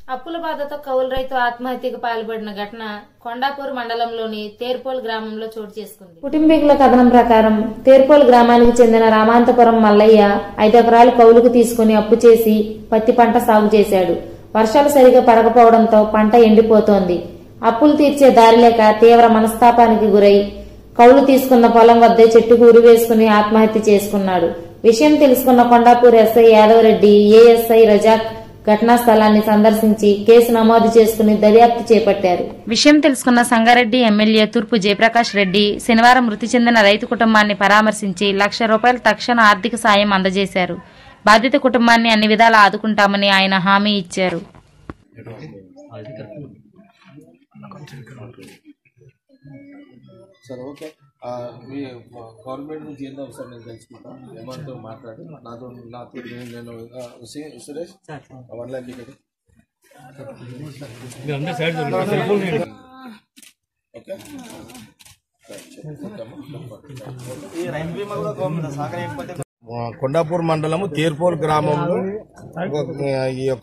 అప్పుల బాధతో కౌలు రైతు ఆత్మహత్యకు పాల్పడిన ఘటన కొండాపూర్ మండలంలోని తేర్పోల్ గ్రామంలో చోటు చేసుకుంది కుటుంబీకుల కథనం ప్రకారం తేర్పోల్ గ్రామానికి చెందిన రామాంతపురం మల్లయ్య ఐదు ఎకరాలు కౌలుకు తీసుకుని అప్పు చేసి పత్తి పంట సాగు చేశాడు వర్షాలు సరిగా పడకపోవడంతో పంట ఎండిపోతోంది అప్పులు తీర్చే దారి లేక తీవ్ర మనస్తాపానికి గురై కౌలు తీసుకున్న పొలం వద్దే చెట్టుకు ఉరి వేసుకుని ఆత్మహత్య చేసుకున్నాడు విషయం తెలుసుకున్న కొండాపూర్ ఎస్ఐ యాదవరెడ్డి ఏఎస్ఐ రజాక్ ఘటనా స్థలాన్ని సందర్శించి కేసు నమోదు చేసుకుని దర్యాప్తు చేపట్టారు విషయం తెలుసుకున్న సంగారెడ్డి ఎమ్మెల్యే తూర్పు జయప్రకాష్ రెడ్డి శనివారం మృతి చెందిన రైతు కుటుంబాన్ని పరామర్శించి లక్ష రూపాయల తక్షణ ఆర్థిక సాయం అందజేశారు బాధిత కుటుంబాన్ని అన్ని విధాలా ఆదుకుంటామని ఆయన హామీ ఇచ్చారు సరే ఓకే ఆ, మీ గవర్నమెంట్ నుంచి ఏందో ఒకసారి నేను తెలుసుకుంటా ఏమంటూ మాట్లాడి నాతో నాతో నేను నేను ఆ, సు- Suresh one line ticket okay ఆ, కొండాపూర్ మండలము తేర్పోల్ గ్రామంలో ఒక- ఈ యొక్క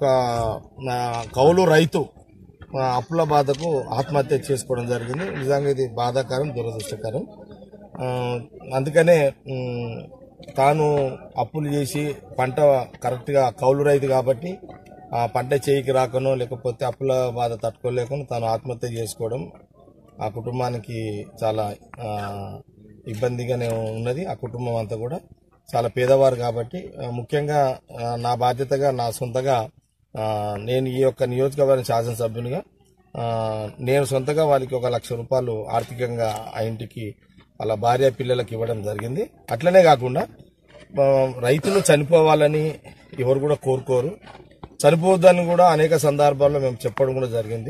ఆ, కౌలు రైతు ఆ, అప్పుల బాధకు ఆత్మహత్య చేసుకోవడం జరిగింది నిజంగా ఇది బాధాకరం దురదృష్టకరం ఆ, అందుకనే ఉమ్, తాను అప్పులు చేసి పంట కరెక్ట్గా కౌలు రైతు కాబట్టి ఆ పంట చేయికి రాకనో లేకపోతే అప్పుల బాధ తట్టుకోలేకనో తాను ఆత్మహత్య చేసుకోవడం ఆ కుటుంబానికి చాలా ఆ, ఇబ్బందిగానే ఉన్నది ఆ కుటుంబం అంతా కూడా చాలా పేదవారు కాబట్టి ఆ, ముఖ్యంగా ఆ, నా బాధ్యతగా నా సొంతగా ఆ, నేను ఈ యొక్క నియోజకవర్గ శాసనసభ్యునిగా ఆ, నేను సొంతగా వాళ్ళకి ఒక లక్ష రూపాయలు ఆర్థికంగా ఆ ఇంటికి వాళ్ళ భార్య పిల్లలకి ఇవ్వడం జరిగింది అట్లనే కాకుండా ఆ, రైతులు చనిపోవాలని ఎవరు కూడా కోరుకోరు చనిపోవద్దని కూడా అనేక సందర్భాల్లో మేము చెప్పడం కూడా జరిగింది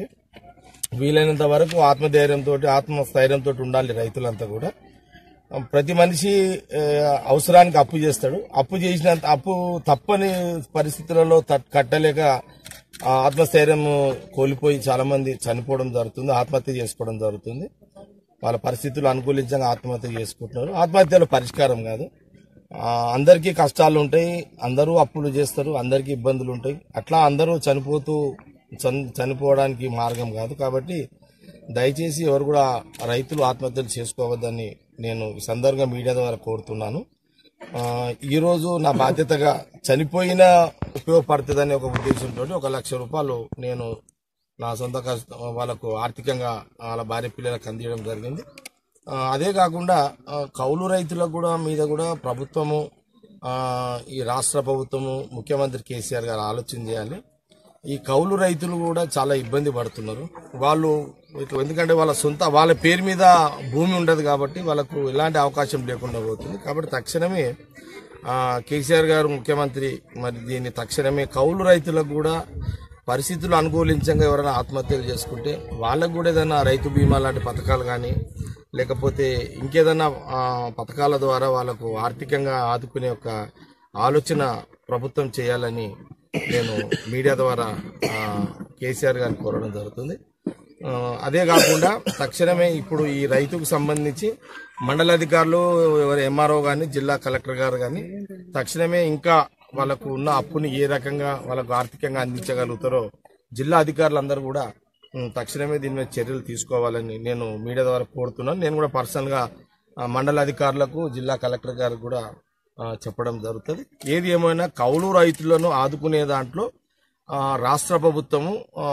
వీలైనంత వరకు ఆత్మధైర్యంతో ఆత్మస్థైర్యంతో ఉండాలి రైతులంతా కూడా ప్రతి మనిషి ఆ, అవసరానికి అప్పు చేస్తాడు అప్పు చేసినంత అప్పు తప్పని పరిస్థితులలో తట్- కట్టలేక ఆ, ఆత్మస్థైర్యం కోల్పోయి చాలా మంది చనిపోవడం జరుగుతుంది ఆత్మహత్య చేసుకోవడం జరుగుతుంది వాళ్ళ పరిస్థితులు అనుకూలించగా ఆత్మహత్య చేసుకుంటున్నారు ఆత్మహత్యలు పరిష్కారం కాదు ఆ, అందరికీ కష్టాలు ఉంటాయి అందరూ అప్పులు చేస్తారు అందరికీ ఇబ్బందులు ఉంటాయి అట్లా అందరూ చనిపోతూ చన్- చనిపోవడానికి మార్గం కాదు కాబట్టి దయచేసి ఎవరు కూడా రైతులు ఆత్మహత్యలు చేసుకోవద్దని నేను ఈ సందర్భంగా మీడియా ద్వారా కోరుతున్నాను ఆ, ఈ రోజు నా బాధ్యతగా చనిపోయిన ఉపయోగపడుతుందని ఒక ఉద్దేశంతో ఒక లక్ష రూపాయలు నేను నా సొంత కష్ట వాళ్ళకు ఆర్థికంగా వాళ్ళ భార్య పిల్లలకు అందించడం జరిగింది ఆ, అదే కాకుండా ఆ, కౌలు రైతులకు కూడా మీద కూడా ప్రభుత్వము ఆ, ఈ రాష్ట్ర ప్రభుత్వము ముఖ్యమంత్రి కేసీఆర్ గారు ఆలోచన చేయాలి ఈ కౌలు రైతులు కూడా చాలా ఇబ్బంది పడుతున్నారు వాళ్ళు ఇట్లా ఎందుకంటే వాళ్ళ సొంత వాళ్ళ పేరు మీద భూమి ఉండదు కాబట్టి వాళ్ళకు ఎలాంటి అవకాశం లేకుండా పోతుంది కాబట్టి తక్షణమే ఆ, కేసీఆర్ గారు ముఖ్యమంత్రి మరి దీన్ని తక్షణమే కౌలు రైతులకు కూడా పరిస్థితులు అనుకూలించంగా ఎవరైనా ఆత్మహత్యలు చేసుకుంటే వాళ్ళకు కూడా ఏదైనా రైతు బీమా లాంటి పథకాలు కానీ లేకపోతే ఇంకేదైనా ఆ, పథకాల ద్వారా వాళ్ళకు ఆర్థికంగా ఆదుకునే ఒక ఆలోచన ప్రభుత్వం చేయాలని నేను మీడియా ద్వారా ఆ, కేసీఆర్ గారిని కోరడం జరుగుతుంది ఆ, అదే కాకుండా తక్షణమే ఇప్పుడు ఈ రైతుకు సంబంధించి మండలాధికారులు ఎవరు ఎంఆర్ఓ గాని జిల్లా కలెక్టర్ గారు కానీ తక్షణమే ఇంకా వాళ్ళకు ఉన్న అప్పుని ఏ రకంగా వాళ్ళకు ఆర్థికంగా అందించగలుగుతారో జిల్లా అధికారులందరూ కూడా ఉమ్, తక్షణమే దీని మీద చర్యలు తీసుకోవాలని నేను మీడియా ద్వారా కోరుతున్నాను నేను కూడా పర్సనల్ గా ఆ, మండల అధికారులకు జిల్లా కలెక్టర్ గారికి కూడా ఆ, చెప్పడం జరుగుతుంది ఏది ఏమైనా కౌలు రైతులను ఆదుకునే దాంట్లో ఆ, రాష్ట్ర ప్రభుత్వము ఆ,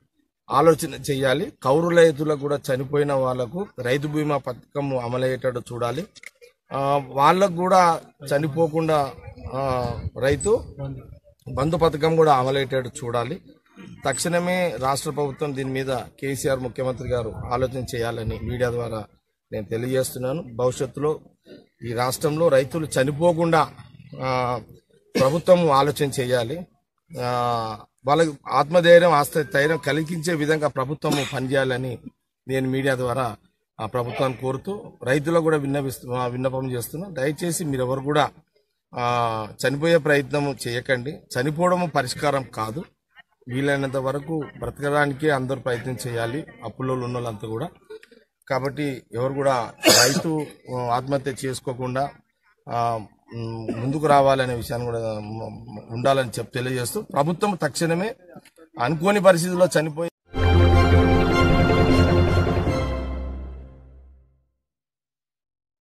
ఆలోచన చేయాలి కౌలు రైతులకు కూడా చనిపోయిన వాళ్లకు రైతు బీమా పథకం అమలయ్యేటట్టు చూడాలి ఆ, వాళ్ళకు కూడా చనిపోకుండా ఆ, రైతు బంధు పథకం కూడా అమలయ్యేటట్టు చూడాలి తక్షణమే రాష్ట్ర ప్రభుత్వం దీని మీద కేసీఆర్ ముఖ్యమంత్రి గారు ఆలోచన చేయాలని మీడియా ద్వారా నేను తెలియజేస్తున్నాను భవిష్యత్తులో ఈ రాష్ట్రంలో రైతులు చనిపోకుండా ఆ, ప్రభుత్వం ఆలోచన చేయాలి ఆ, వాళ్ళకి ఆత్మధైర్యం ఆస్త ధైర్యం కలిగించే విధంగా ప్రభుత్వం పనిచేయాలని నేను మీడియా ద్వారా ఆ ప్రభుత్వాన్ని కోరుతూ రైతులకు కూడా విన్నవిస్తూ ఆ, విన్నపం చేస్తున్నా దయచేసి మీరెవరు కూడా ఆ, చనిపోయే ప్రయత్నం చేయకండి చనిపోవడం పరిష్కారం కాదు వీలైనంత వరకు బ్రతకడానికి అందరూ ప్రయత్నం చేయాలి అప్పుల్లో ఉన్న వాళ్ళంతా కూడా కాబట్టి ఎవరు కూడా రైతు ఆ, ఆత్మహత్య చేసుకోకుండా ఆ, మ్, ముందుకు రావాలనే విషయాన్ని కూడా మ్, మ్, ఉండాలని చెప్పి తెలియజేస్తూ ప్రభుత్వం తక్షణమే అనుకోని పరిస్థితుల్లో చనిపోయి